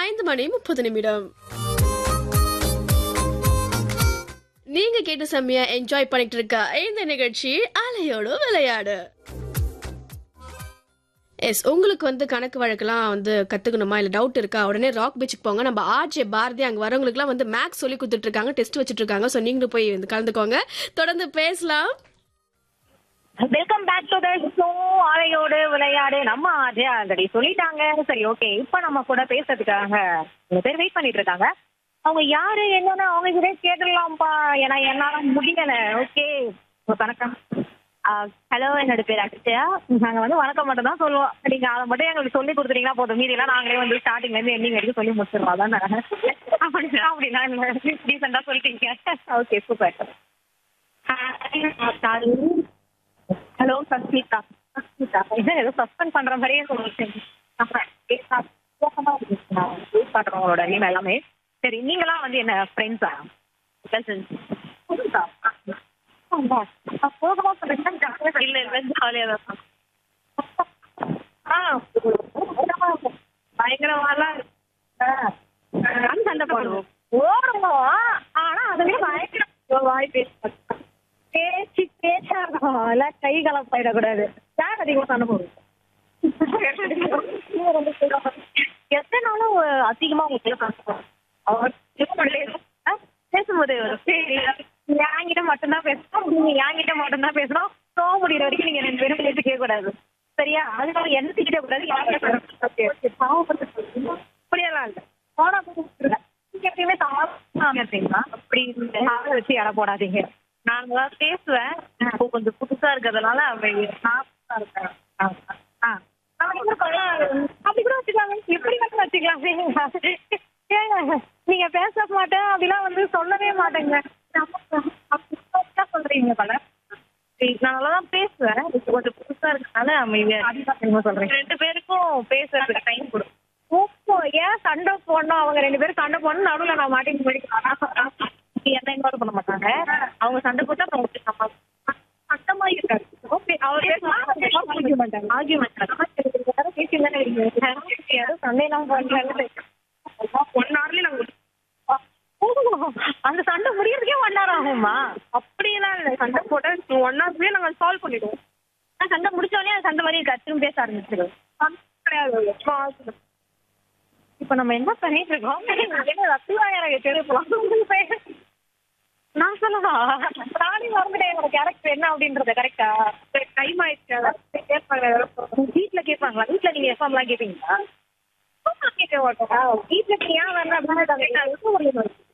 ஐந்து மணி முப்பது நிமிடம் நீங்க கேட்டு செம்மையா என்ஜாய் பண்ணிட்டு இருக்க இந்த நிகழ்ச்சி அலையோடு விளையாடு எஸ் உங்களுக்கு வந்து கணக்கு வழக்கெல்லாம் வந்து கத்துக்கணுமா இல்ல டவுட் இருக்கா உடனே ராக் பீச்சுக்கு போங்க நம்ம ஆர்ஜே பாரதி அங்க வரவங்களுக்குலாம் வந்து மேக்ஸ் சொல்லி கொடுத்துட்டு இருக்காங்க டெஸ்ட் வச்சுட்டு இருக்காங்க ஸோ நீங்களும் போய் வந்து கலந்துக்கோங்க தொடர்ந்து பேசலாம் welcome back to the show ஆலையோடு விளையாடு நம்ம அஜய் ஆல்ரெடி சொல்லிட்டாங்க சரி ஓகே இப்போ நம்ம கூட பேசுறதுக்காக சில பேர் வெயிட் பண்ணிட்டு இருக்காங்க அவங்க யாரு என்னன்னு அவங்க கிட்டே கேட்டுடலாம்ப்பா ஏன்னா என்னால முடியல ஓகே வணக்கம் ஹலோ என்னோட பேர் அக்ஷயா நாங்க வந்து வணக்கம் மட்டும் தான் சொல்லுவோம் நீங்க அதை மட்டும் எங்களுக்கு சொல்லி கொடுத்துட்டீங்கன்னா போதும் மீதியெல்லாம் நாங்களே வந்து ஸ்டார்டிங்ல இருந்து எண்டிங் வரைக்கும் சொல்லி முடிச்சிருவோம் அதான் அப்படின்னா அப்படின்னா டீசெண்டா சொல்லிட்டீங்க okay super hello Sasmita Sasmita என்ன ஏதோ சஸ்பெண்ட் பண்ற மாதிரியே சொல்லிட்டேன் பண்றோம் உங்களோட நேம் எல்லாமே சரி நீங்களாம் வந்து என்ன ஃப்ரெண்ட்ஸா கசின்ஸ் போகமா சொல்றீங்க இல்ல இல்ல ஜாலியா தான் ஆ பயங்கரமாலாம் நான் சண்டை போடுவோம் ஓடுவோம் ஆனா அதுவே பயங்கர வாய் பேச பேச்சு பேச்சா இருக்கும் இல்ல கை கலப்பாயிடக்கூடாது யார் அதிகமா சண்டை போடுவோம் எத்தனை நாளும் அதிகமா உங்களுக்கு பேசுவோம் அவர் ஆ, பேசும்போது வரும் சரி என்கிட்ட மட்டும்தான் பேசணும் நீங்க என்கிட்ட மட்டும்தான் பேசணும் சோ முடியிற வரைக்கும் நீங்க ரெண்டு பேரும் பேசி கேட்க கூடாது சரியா அதுக்காக என்ன திட்ட கூடாது அப்படியெல்லாம் இல்ல போனா இல்ல நீங்க எப்பயுமே தாமதம் இருப்பீங்களா அப்படி ஆளை வச்சு இட போடாதீங்க நாங்க பேசுவேன் இப்போ கொஞ்சம் புதுசா இருக்கிறதுனால அவ- நான் புதுசா இருக்கேன் ஆ, ஆ. நான் என்ன பண்ணலாம்? அப்படி கூட வச்சுக்கலாமே எப்படி மட்டும் வச்சுக்கலாமே ஏங்க நீங்க பேச மாட்டேன் அப்படிலாம் வந்து சொல்லவே மாட்டேங்க அப்படி சொல்றீங்க பல நான் நல்லாதான் பேசுவேன் இப்போ கொஞ்சம் புதுசா இருக்கனால அமைதியா அதிகமா சொல்றேன் ரெண்டு பேருக்கும் பேசுறதுக்கு டைம் கொடு ஓப்போ ஏன் சண்டை போடணும் அவங்க ரெண்டு பேரும் சண்டை போடணும் நடுவுல நான் மாட்டிட்டு போயிட்டு என்ன இன்வால்வ் பண்ண மாட்டாங்க அவங்க சண்டை போட்டா நான் உங்களுக்கு சம்மா சட்டமா இருக்காது ஓகே அவர் ஆர்கியூமெண்ட் ஆர்கியூமெண்ட் பேசி யாரும் சண்டை எல்லாம் பண்றாங்க ஒன் ஹவர்லயே நாங்க அந்த சண்டை முடியறதுக்கே ஒன் ஹவர் ஆகுமா அப்படியெல்லாம் இல்லை சண்டை போட்டா ஒன் ஹவர்லயே நாங்க சால்வ் பண்ணிடுவோம் ஆனா சண்டை முடிச்ச உடனே அந்த சண்டை மாதிரி கத்தும் பேச ஆரம்பிச்சிடும் கிடையாது இப்ப நம்ம என்ன பண்ணிட்டு இருக்கோம் என்ன ரத்துவாயிரம் தெரிவிக்கலாம் நான் சொல்லவா நானே மறந்துட்டேன் என்னோட கேரக்டர் என்ன அப்படின்றத கரெக்டா டைம் ஆயிடுச்சு கேட்பாங்க வீட்ல கேட்பாங்களா வீட்ல நீங்க எஃப்எம் எல்லாம் கேட்பீங்களா கேட்க மாட்டோம் வீட்ல நீ ஏன் வரல அப்படின்னு